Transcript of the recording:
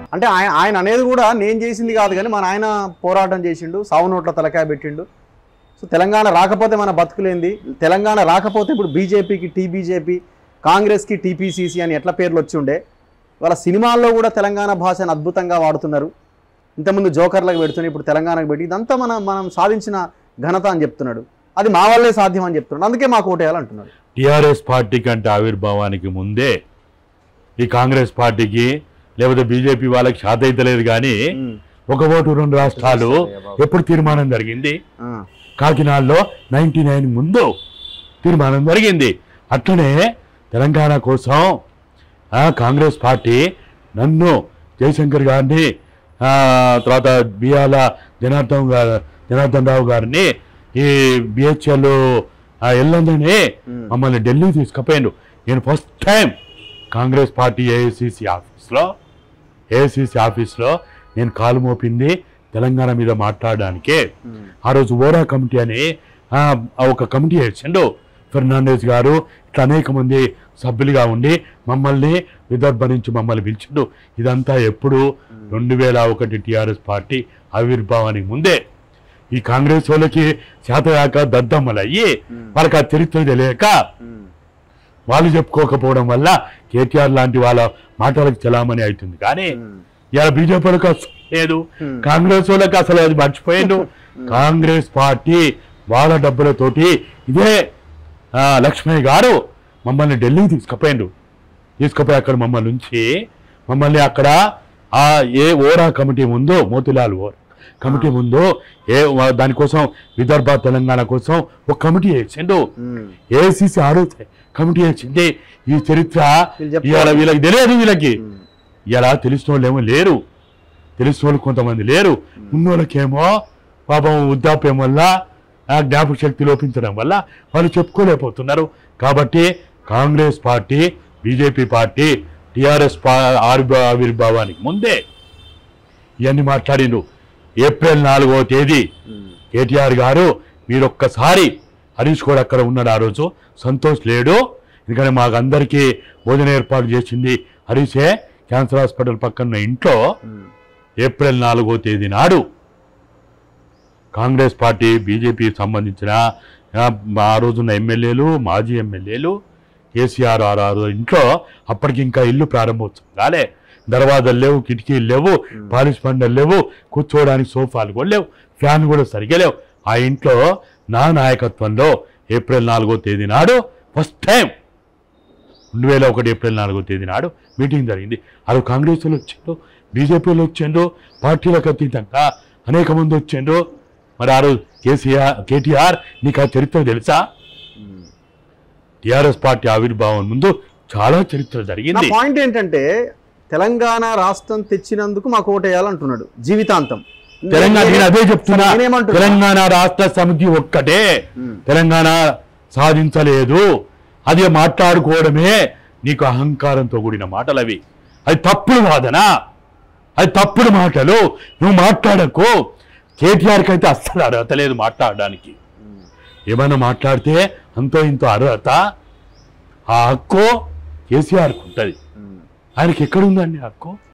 అంటే ఆయన ఆయన అనేది కూడా నేను చేసింది కాదు కానీ మన ఆయన పోరాటం చేసిండు సావు నోట్ల తలకాయ పెట్టిండు సో తెలంగాణ రాకపోతే మన బతుకులేంది తెలంగాణ రాకపోతే ఇప్పుడు బీజేపీకి టీబీజేపీ కాంగ్రెస్కి టీపీసీసీ అని ఎట్లా పేర్లు వచ్చి ఉండే వాళ్ళ సినిమాల్లో కూడా తెలంగాణ భాషను అద్భుతంగా వాడుతున్నారు ఇంతకుముందు జోకర్లకు పెడుతున్నాయి ఇప్పుడు తెలంగాణకు పెట్టి ఇదంతా మనం మనం సాధించిన ఘనత అని చెప్తున్నాడు అది మా వల్లే సాధ్యం అని చెప్తున్నాడు అందుకే మాకు ఓటేయాలంటున్నాడు టిఆర్ఎస్ పార్టీ కంటే ఆవిర్భావానికి ముందే ఈ కాంగ్రెస్ పార్టీకి లేకపోతే బీజేపీ వాళ్ళకి శాత అయితే లేదు కానీ ఒక ఓటు రెండు రాష్ట్రాలు ఎప్పుడు తీర్మానం జరిగింది ఆ, కాకినాడలో నైన్టీ నైన్ ముందు తీర్మానం జరిగింది అట్లనే తెలంగాణ కోసం ఆ, కాంగ్రెస్ పార్టీ నన్ను జయశంకర్ గారిని ఆ, తర్వాత బియాల జనార్దన్ గారు జనార్దన్ రావు గారిని ఈ బిహెచ్ఎల్ వెళ్ళందని ఉమ్, మమ్మల్ని ఢిల్లీ తీసుకుపోయిండు నేను first time Congress party AICC ఆఫీస్లో ఏఐసిసి ఆఫీస్లో నేను కాలు మోపింది తెలంగాణ మీద మాట్లాడడానికే ఉమ్, ఆ రోజు ఓరా కమిటీ అని ఆ, ఆ ఒక కమిటీ వేసిండు ఫెర్నాండెస్ గారు ఇట్లా అనేక మంది సభ్యులుగా ఉండి మమ్మల్ని విదర్భ నుంచి మమ్మల్ని పిలిచిండు ఇదంతా ఎప్పుడు రెండు వేల ఒకటి టిఆర్ఎస్ పార్టీ ఆవిర్భావానికి ముందే ఈ కాంగ్రెస్ వాళ్ళకి శాతయాక దద్దమ్మలు అయ్యి ఉమ్, వాళ్ళకి ఆ చరిత్ర తెలియక ఉమ్, వాళ్ళు చెప్పుకోకపోవడం వల్ల కేటీఆర్ లాంటి వాళ్ళ మాటలకు చలామణి అవుతుంది కానీ ఉమ్, ఇలా బీజేపీ వాళ్ళకి అసలు లేదు ఉమ్. కాంగ్రెస్ వాళ్ళకి అసలు అది మర్చిపోయిండు కాంగ్రెస్ పార్టీ వాళ్ళ డబ్బులతోటి ఇదే ఆ, లక్ష్మయ్య గారు మమ్మల్ని ఢిల్లీకి తీసుకుపోయిండు తీసుకుపోయి అక్కడ మమ్మల్ని ఉంచి మమ్మల్ని అక్కడ ఆ ఏ ఓరా కమిటీ ముందు మోతిలాల్ ఓర్ కమిటీ ముందు ఏ వా- దానికోసం విదర్భ తెలంగాణ కోసం ఒక కమిటీ వేసిండు ఉమ్. ఏసీసీ ఆరో కమిటీ వేసింది ఈ చరిత్ర వీళ్ళు చెప్తారు. ఇవాళ వీళ్ళకి తెలియదు వీళ్ళకి ఉమ్. ఇలా తెలిసిన వాళ్ళు ఏమో లేరు తెలిసిన వాళ్ళు కొంతమంది లేరు ఉన్నోళ్ళకేమో పాపం వృద్ధాప్యం వల్ల ఆ జ్ఞాపక శక్తి లోపించడం వల్ల వాళ్ళు చెప్పుకోలేకపోతున్నారు కాబట్టి కాంగ్రెస్ పార్టీ బీజేపీ పార్టీ టిఆర్ఎస్ ఆవిర్భావానికి ముందే ఇవన్నీ మాట్లాడిండు ఏప్రిల్ నాలుగో తేదీ ఉమ్. కేటీఆర్ గారు మీరు ఒక్కసారి హరీష్ కూడా అక్కడ ఉన్నాడు ఆ రోజు సంతోష్ లేడు ఎందుకంటే మాకు అందరికీ భోజన ఏర్పాటు చేసింది హరీషే క్యాన్సర్ హాస్పిటల్ పక్కన ఉన్న ఇంట్లో ఉమ్. ఏప్రిల్ నాలుగో తేదీ నాడు కాంగ్రెస్ పార్టీ బీజేపీ సంబంధించిన ఆ, ఆ రోజున్న ఎమ్మెల్యేలు మాజీ ఎమ్మెల్యేలు కేసీఆర్ ఆర్ ఆరు ఇంట్లో అప్పటికి ఇంకా ఇల్లు ప్రారంభోత్సవం కాలే దర్వాజాలు లేవు కిటికీలు లేవు పాలిష్ బండలు లేవు కూర్చోవడానికి సోఫాలు కూడా లేవు ఫ్యాన్ కూడా సరిగా లేవు ఆ ఇంట్లో నా నాయకత్వంలో ఏప్రిల్ నాలుగో తేదీ నాడు ఫస్ట్ టైం రెండు వేల ఒకటి ఏప్రిల్ నాలుగో తేదీ నాడు మీటింగ్ జరిగింది అది కాంగ్రెస్ వాళ్ళు వచ్చిండ్రు బీజేపీలో వచ్చిండ్రు పార్టీలకు అతీతంగా అనేక మంది వచ్చిండ్రు మరి ఆ రోజు కేసీఆర్ కేటీఆర్ నీకు ఆ చరిత్ర తెలుసా ఉమ్. టిఆర్ఎస్ పార్టీ ఆవిర్భావం ముందు చాలా చరిత్ర నా జరిగింది పాయింట్ ఏంటంటే తెలంగాణ రాష్ట్రం తెచ్చినందుకు మాకు ఓటేయాలంటున్నాడు జీవితాంతం తెలంగాణ నేను అదే చెప్తున్నా సరే, నేనేమంటున్నా? తెలంగాణ రాష్ట్ర సమితి ఒక్కటే ఉమ్. తెలంగాణ సాధించలేదు అది మాట్లాడుకోవడమే నీకు అహంకారంతో కూడిన మాటలు అవి అది తప్పుడు వాదన అది తప్పుడు మాటలు నువ్వు మాట్లాడకు కేటీఆర్కి అయితే అస్సలు అర్హత లేదు మాట్లాడడానికి ఉమ్. ఏమైనా మాట్లాడితే అంతో ఇంతో అర్హత ఆ హక్కు కేసీఆర్కి ఉంటుంది ఉమ్. ఆయనకి ఎక్కడుందండి హక్కు